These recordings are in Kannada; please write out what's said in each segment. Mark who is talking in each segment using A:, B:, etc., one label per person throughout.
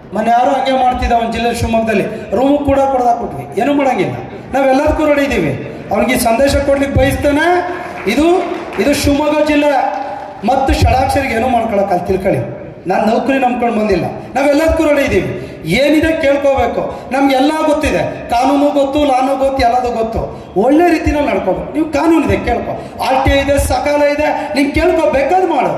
A: ಮೊನ್ನೆ ಯಾರು ಹಂಗೆ ಮಾಡ್ತಿದ್ದ ಒಂದು ಜಿಲ್ಲೆ ಶಿವಮೊಗ್ಗದಲ್ಲಿ ರೂಮು ಕೂಡ ಕೊಡ್ದಾಕ್ಬಿಟ್ವಿ ಏನೂ ಮಾಡಂಗಿಲ್ಲ ನಾವೆಲ್ಲದಕ್ಕೂ ರೆಡಿ ಇದ್ದೀವಿ ಅವ್ನಿಗೆ ಸಂದೇಶ ಕೊಡ್ಲಿಕ್ಕೆ ಬಯಸ್ತಾನೆ ಇದು ಇದು ಶಿವಮೊಗ್ಗ ಜಿಲ್ಲೆ ಮತ್ತು ಷಡಾಕ್ಷರಿಗೆ ಏನೂ ಮಾಡ್ಕೊಳಕ್ಕೆ ಅಲ್ಲಿ ತಿಳ್ಕೊಳ್ಳಿ ನಾನು ನೌಕರಿ ನಂಬ್ಕೊಂಡು ಬಂದಿಲ್ಲ ನಾವೆಲ್ಲದಕ್ಕೂ ರೆಡಿ ಇದ್ದೀವಿ ಏನಿದೆ ಕೇಳ್ಕೋಬೇಕು ನಮ್ಗೆಲ್ಲ ಗೊತ್ತಿದೆ ಕಾನೂನು ಗೊತ್ತು ಲಾನು ಗೊತ್ತು ಎಲ್ಲದೂ ಗೊತ್ತು ಒಳ್ಳೆ ರೀತಿನಲ್ಲಿ ನಡ್ಕೋಬೇಕು ನೀವು ಕಾನೂನಿದೆ ಕೇಳ್ಕೊ ಆರ್ ಟಿ ಇದೆ ಸಕಾಲ ಇದೆ ನೀನು ಕೇಳ್ಕೊ ಬೇಕಾದ್ ಮಾಡು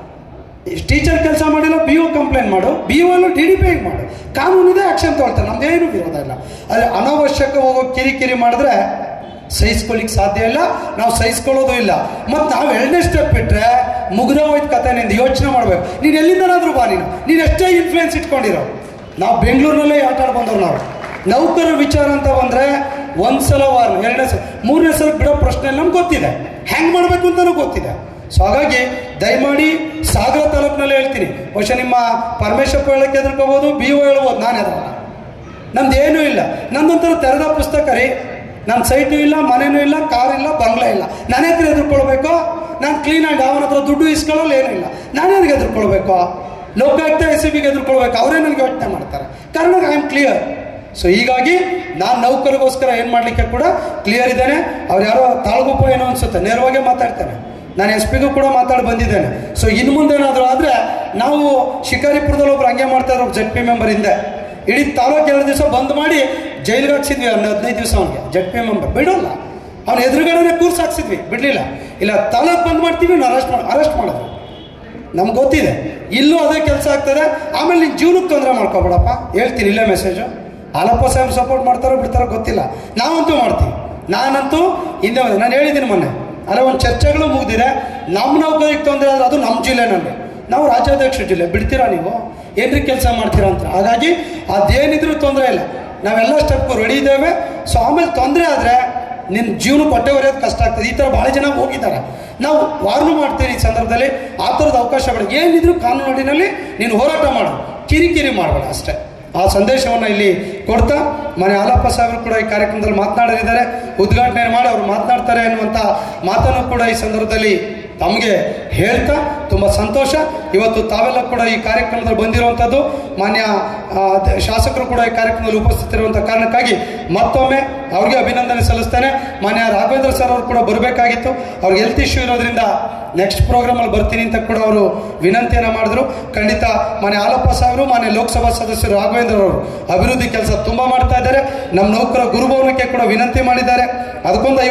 A: ಟೀಚರ್ ಕೆಲಸ ಮಾಡಿಲ್ಲ ಬಿ ಒ ಕಂಪ್ಲೇಂಟ್ ಮಾಡು B O D D P ಮಾಡು ಕಾನೂನಿದೆ ಆಕ್ಷನ್ ತಗೊಳ್ತಾರೆ ನಮ್ದೇನು ವಿರೋಧ ಇಲ್ಲ ಆದರೆ ಅನಾವಶ್ಯಕ ಹೋಗೋ ಕಿರಿಕಿರಿ ಮಾಡಿದ್ರೆ ಸಹಿಸ್ಕೊಳ್ಳಿಕ್ಕೆ ಸಾಧ್ಯ ಇಲ್ಲ ನಾವು ಸಹಿಸ್ಕೊಳ್ಳೋದು ಇಲ್ಲ ಮತ್ತು ನಾವು ಎರಡನೇ ಸ್ಟೆಪ್ ಬಿಟ್ಟರೆ ಮುಗ್ದ ಹೋಯ್ತು ಕತೆ ನಿಂದು ಯೋಚನೆ ಮಾಡಬೇಕು ನೀನು ಎಲ್ಲಿಂದನಾದ್ರೂ ಬಾ ನೀನು ನೀನು ಎಷ್ಟೇ ಇನ್ಫ್ಲೂಯೆನ್ಸ್ ಇಟ್ಕೊಂಡಿರೋ ನಾವು ಬೆಂಗಳೂರಿನಲ್ಲೇ ಆಟ ಆಡ್ ಬಂದವ್ರು ನಾವು ನೌಕರರ ವಿಚಾರ ಅಂತ ಬಂದರೆ ಒಂದು ಸಲ ವಾರ ಎರಡನೇ ಸಲ ಮೂರನೇ ಸಲ ಬಿಡೋ ಪ್ರಶ್ನೆ ನಮ್ಗೆ ಗೊತ್ತಿದೆ ಹೆಂಗೆ ಮಾಡಬೇಕು ಅಂತಲೂ ಗೊತ್ತಿದೆ ಸೊ ಹಾಗಾಗಿ ದಯಮಾಡಿ ಸಾಗರ ತಾಲೂಕಿನಲ್ಲಿ ಹೇಳ್ತೀನಿ ಬಹುಶಃ ನಿಮ್ಮ ಪರಮೇಶ್ವರಪ್ಪ ಹೇಳಕ್ಕೆ ಹೆದರ್ಕೋಬೋದು ಬಿ ಒ ಹೇಳ್ಬೋದು ನಾನು ಹೆದರಲ್ಲ ನಮ್ದು ಏನೂ ಇಲ್ಲ ನಂದೊಂಥರ ತೆರೆದ ಪುಸ್ತಕ ರೀ ನನ್ನ ಸೈಟು ಇಲ್ಲ ಮನೆನೂ ಇಲ್ಲ ಕಾರ್ ಇಲ್ಲ ಬಂಗ್ಲೆ ಇಲ್ಲ ನಾನೇ ಹತ್ರ ಎದುರ್ಕೊಳ್ಬೇಕು ನಾನು ಕ್ಲೀನಾಗಿ ಅವನ ಹತ್ರ ದುಡ್ಡು ಇಸ್ಕೊಳ್ಳೋಲ್ಲ ಏನೂ ಇಲ್ಲ ನಾನೇ ಅದಕ್ಕೆ ಎದುರ್ಕೊಳ್ಬೇಕು ಲೋಕಾಯುಕ್ತ ಎಸ್ ಸಿ ಬಿಗೆ ಎದುರ್ಕೊಳ್ಬೇಕು ಅವರೇ ನನಗೆ ಯೋಚನೆ ಮಾಡ್ತಾರೆ ಕಾರಣ ಐ ಆಮ್ ಕ್ಲಿಯರ್ ಸೊ ಹೀಗಾಗಿ ನಾನು ನೌಕರಿಗೋಸ್ಕರ ಏನು ಮಾಡಲಿಕ್ಕೆ ಕೂಡ ಕ್ಲಿಯರ್ ಇದ್ದೇನೆ ಅವ್ರು ಯಾರೋ ತಾಳ್ಗುಪ್ಪ ಏನೋ ಅನ್ಸುತ್ತೆ ನೇರವಾಗಿ ಮಾತಾಡ್ತಾನೆ ನಾನು ಎಸ್ ಪಿಗೂ ಕೂಡ ಮಾತಾಡಿ ಬಂದಿದ್ದೇನೆ ಸೊ ಇನ್ನು ಮುಂದೆ ಏನಾದರೂ ಆದರೆ ನಾವು ಶಿಕಾರಿಪುರದಲ್ಲಿ ಒಬ್ರು ಹಂಗೆ ಮಾಡ್ತಾ ಇದ್ರು ಜೆಡ್ ಪಿ ಮೆಂಬರ್ ಹಿಂದೆ ಇಡೀ ತಾಲೂಕು ಎರಡು ದಿವಸ ಬಂದ್ ಮಾಡಿ ಜೈಲಿಗೆ ಹಾಕ್ಸಿದ್ವಿ ಒಂದು ಹದಿನೈದು ದಿವಸ ಅವನಿಗೆ ಜೆಡ್ ಪಿ ಮೆಂಬರ್ ಬಿಡೋಲ್ಲ ಅವ್ನ ಎದುರುಗಡೆ ಕೂರ್ಸ್ ಹಾಕ್ಸಿದ್ವಿ ಬಿಡಲಿಲ್ಲ ಇಲ್ಲ ತಾಲೂಕು ಬಂದ್ ಮಾಡ್ತೀವಿ ನಾವು ಅರೆಸ್ಟ್ ಮಾಡಿ ಅರೆಸ್ಟ್ ಮಾಡೋದು ನಮ್ಗೆ ಗೊತ್ತಿದೆ ಇಲ್ಲೂ ಅದೇ ಕೆಲಸ ಆಗ್ತದೆ ಆಮೇಲೆ ನಿನ್ನ ಜೀವನಕ್ಕೆ ತೊಂದರೆ ಮಾಡ್ಕೋಬೇಡಪ್ಪ ಹೇಳ್ತೀನಿ ಇಲ್ಲೇ ಮೆಸೇಜು ಹಾಲಪ್ಪ ಸಾಹೇಬ್ ಸಪೋರ್ಟ್ ಮಾಡ್ತಾರೋ ಬಿಡ್ತಾರೋ ಗೊತ್ತಿಲ್ಲ ನಾವಂತೂ ಮಾಡ್ತೀವಿ ನಾನಂತೂ ಹಿಂದೆ ಬಂದೆ ನಾನು ಹೇಳಿದ್ದೀನಿ ಮೊನ್ನೆ ಅಲ್ಲೇ ಒಂದು ಚರ್ಚೆಗಳು ಮುಗ್ದಿದೆ ನಮ್ಮ ನೌಕರಿಗೆ ತೊಂದರೆ ಆದರೆ ಅದು ನಮ್ಮ ಜಿಲ್ಲೆನಲ್ಲಿ ನಾವು ರಾಜ್ಯಾಧ್ಯಕ್ಷ ಜಿಲ್ಲೆ ಬಿಡ್ತೀರಾ ನೀವು ಏನ್ರಿ ಕೆಲಸ ಮಾಡ್ತೀರಾ ಅಂತ ಹಾಗಾಗಿ ಅದೇನಿದ್ರೂ ತೊಂದರೆ ಇಲ್ಲ ನಾವೆಲ್ಲ ಸ್ಟೆಪ್ಗೂ ರೆಡಿ ಇದ್ದೇವೆ ಸೊ ಆಮೇಲೆ ತೊಂದರೆ ಆದರೆ ನಿನ್ನ ಜೀವನ ಹೊಟ್ಟೆ ಹೊರೆಯೋದು ಕಷ್ಟ ಆಗ್ತದೆ ಈ ಥರ ಭಾಳ ಜನ ಹೋಗಿದ್ದಾರೆ ನಾವು ವಾರ್ನು ಮಾಡ್ತೀವಿ ಈ ಸಂದರ್ಭದಲ್ಲಿ ಆ ಥರದ ಅವಕಾಶಗಳು ಏನಿದ್ರು ಕಾನೂನಿನಲ್ಲಿ ನೀನು ಹೋರಾಟ ಮಾಡು ಕಿರಿಕಿರಿ ಮಾಡಬೇಡ ಅಷ್ಟೇ ಆ ಸಂದೇಶವನ್ನು ಇಲ್ಲಿ ಕೊಡ್ತಾ ಮನೆ ಹಾಲಪ್ಪ ಸಾಹೇಬರು ಕೂಡ ಈ ಕಾರ್ಯಕ್ರಮದಲ್ಲಿ ಮಾತನಾಡಲಿದ್ದಾರೆ ಉದ್ಘಾಟನೆ ಮಾಡಿ ಅವರು ಮಾತನಾಡ್ತಾರೆ ಅನ್ನುವಂಥ ಮಾತನ್ನು ಕೂಡ ಈ ಸಂದರ್ಭದಲ್ಲಿ ತಮಗೆ ಹೇಳ್ತಾ ತುಂಬ ಸಂತೋಷ ಇವತ್ತು ತಾವೆಲ್ಲ ಕೂಡ ಈ ಕಾರ್ಯಕ್ರಮದಲ್ಲಿ ಬಂದಿರುವಂಥದ್ದು ಮಾನ್ಯ ಆ, ದ- ಶಾಸಕರು ಕೂಡ ಈ ಕಾರ್ಯಕ್ರಮದಲ್ಲಿ ಉಪಸ್ಥಿತರಿರುವಂಥ ಕಾರಣಕ್ಕಾಗಿ ಮತ್ತೊಮ್ಮೆ ಅವ್ರಿಗೆ ಅಭಿನಂದನೆ ಸಲ್ಲಿಸ್ತೇನೆ ಮಾನ್ಯ ರಾಘವೇಂದ್ರ ಸರ್ ಅವರು ಕೂಡ ಬರಬೇಕಾಗಿತ್ತು ಅವ್ರಿಗೆ ಹೆಲ್ತ್ ಇಶ್ಯೂ ಇರೋದ್ರಿಂದ ನೆಕ್ಸ್ಟ್ ಪ್ರೋಗ್ರಾಮಲ್ಲಿ ಬರ್ತೀನಿ ಅಂತ ಕೂಡ ಅವರು ವಿನಂತಿಯನ್ನು ಮಾಡಿದ್ರು ಖಂಡಿತ ಮಾನ್ಯ ಹಾಲಪ್ಪ ಸಾಹೇಬರು ಮಾನ್ಯ ಲೋಕಸಭಾ ಸದಸ್ಯರು ರಾಘವೇಂದ್ರ ಅವರು ಅಭಿವೃದ್ಧಿ ಕೆಲಸ ತುಂಬ ಮಾಡ್ತಾ ಇದ್ದಾರೆ ನಮ್ಮ ನೌಕರ ಗುರುಭವನಕ್ಕೆ ಕೂಡ ವಿನಂತಿ ಮಾಡಿದ್ದಾರೆ ಅದಕ್ಕೊಂದು